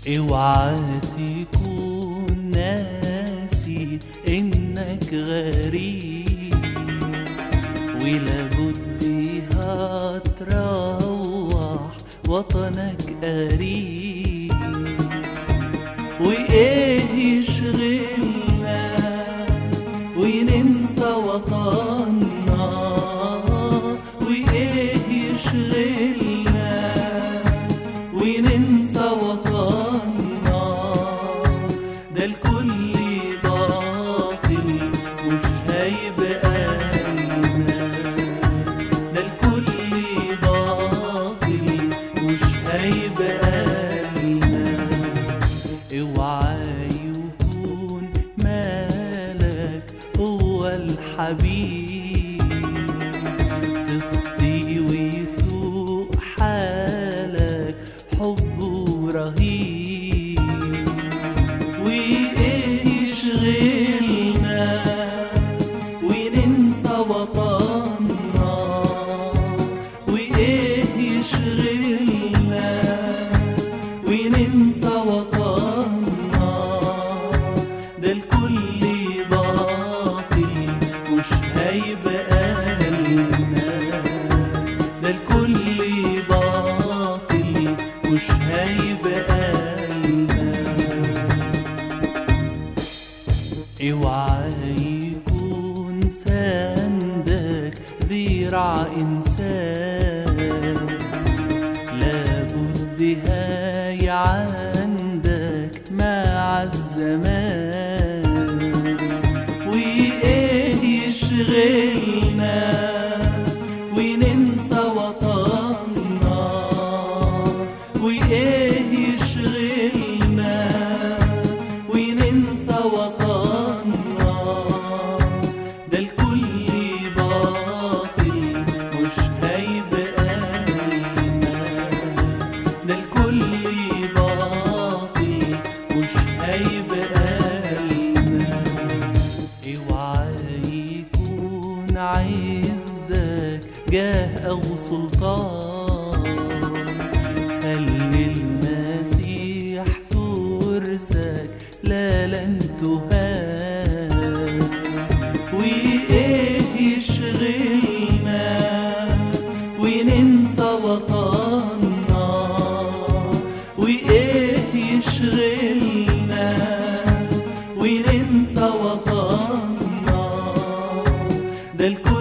اوعى تكون ناسي انك غريب ولابد هتروح وطنك قريب وايه يشغلنا وننسى وطننا وايه يشغلنا وننسى وطننا ده الكل باطل مش هيبقى لنا ده الكل باطل مش هيبقى لنا اوعى يكون مالك هو الحبيب تخطي ويسوء حالك حبه رهيب وايه يشغلنا وننسى وطننا وايه يشغلنا وننسى وطننا ده الكل باطل مش هيبقى لنا ده الكل باطل مش هيبقى لنا اوعى يكون سندك ذراع انسان لابد هاي عندك مع الزمان وايه يشغلنا وننسى وطننا وايه يشغلنا وننسى وطننا ده الكل باطل مش هيبقى لنا ده الكل باطل مش هيبقى لنا اوعى يكون عزك جاه او سلطان خلي المسيح ترسك لا لن تهان وايه يشغلنا وننسى وطننا وايه يشغلنا وننسى وطننا ده الكل